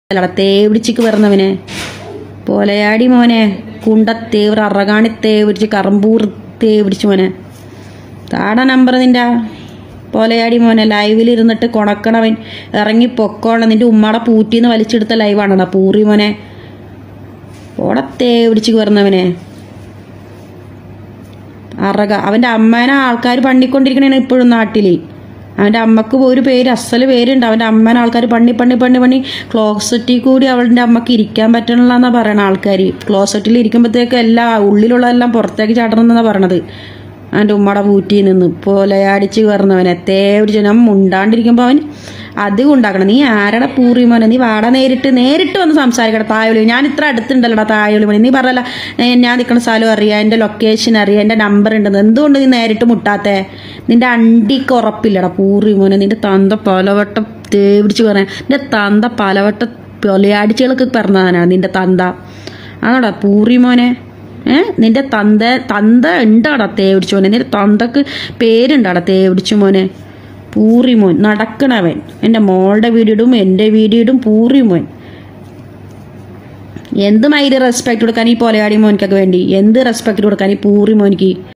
അല്ലട തേവിടിച്ചിക്ക് പറഞ്ഞവനെ പോലയാടി മോനെ കുണ്ട തേവർ അറകാണി തേവിടിച്ച് കറമ്പൂർ തേവിടിച്ച് മോനെ താടാ നമ്പർ നിന്റെ പോലയാടി മോനെ ലൈവിൽ ഇരുന്നിട്ട് കൊണക്കണവൻ ഇറങ്ങി പൊക്കോണം നിന്റെ ഉമ്മയുടെ പൂറ്റിന്ന് വലിച്ചെടുത്ത ലൈവാണടാ പൂറി മോനെ ഓടെ തേവിടിച്ച് പറഞ്ഞവനെ അറക അവൻ്റെ അമ്മേനെ ആൾക്കാർ പണിക്കൊണ്ടിരിക്കണേണ് ഇപ്പോഴും നാട്ടിൽ അവൻ്റെ അമ്മക്ക് ഒരു പേര് അസല് പേരുണ്ട് അവൻ്റെ അമ്മേനെ ആൾക്കാർ പണി പണി പണി പണി ക്ലോസറ്റിൽ കൂടി അവളുടെ അമ്മക്ക് ഇരിക്കാൻ പറ്റണില്ലെന്നാ പറയണ ആൾക്കാർ ക്ലോസറ്റിൽ ഇരിക്കുമ്പോഴത്തേക്ക് എല്ലാം ഉള്ളിലുള്ളതെല്ലാം പുറത്തേക്ക് ചാടണം എന്നാ പറയണത് അവൻ്റെ ഉമ്മയുടെ പൂറ്റിയിൽ നിന്ന് പോലെയടിച്ച് കയറുന്നവനെ തേടിച്ച് ഞാൻ മുണ്ടാണ്ടിരിക്കുമ്പോൾ അവൻ അധികം ഉണ്ടാക്കണം നീ ആരുടെ പൂറി മോനെ നീ വാട നേരിട്ട് നേരിട്ട് വന്ന് സംസാരിക്കണം തായോളി ഞാൻ ഇത്ര അടുത്തുണ്ടല്ലോടാ തായോളി മണി നീ പറഞ്ഞല്ല "ഏ, ഞാൻ നിൽക്കുന്ന സ്ഥലം അറിയാം എൻ്റെ ലൊക്കേഷൻ അറിയാം എൻ്റെ നമ്പർ ഉണ്ടെന്ന് എന്തുകൊണ്ട് നീ നേരിട്ട് മുട്ടാത്തേ നിന്റെ അണ്ടിക്ക് ഉറപ്പില്ലടാ പൂറി മോനെ നിന്റെ തന്ത പലവട്ടം തേവിടിച്ച് പറയാൻ നിന്റെ തന്ത പലവട്ടം പൊലയാടിച്ചുകളൊക്കെ പറഞ്ഞതാണ് നിന്റെ തന്ത ആണോടാ പൂറി മോനെ ഏ നിന്റെ തന്ത തന്ത ഉണ്ടാടാ തേവിടിച്ചു മോനെ നിന്റെ തന്തക്ക് പേരുണ്ടാടാ തേവിടിച്ചു മോനെ പൂറി മോൻ നടക്കണവൻ എൻ്റെ മോളുടെ വീടിടും എൻ്റെ വീടിടും പൂറി മോൻ എന്ത് മൈര് റെസ്പെക്ട് കൊടുക്കാൻ ഈ പോലെയാടി മോനിക്കൊക്കെ വേണ്ടി എന്ത് റെസ്പെക്ട് കൊടുക്കാൻ ഈ പൂറി മോനിക്ക്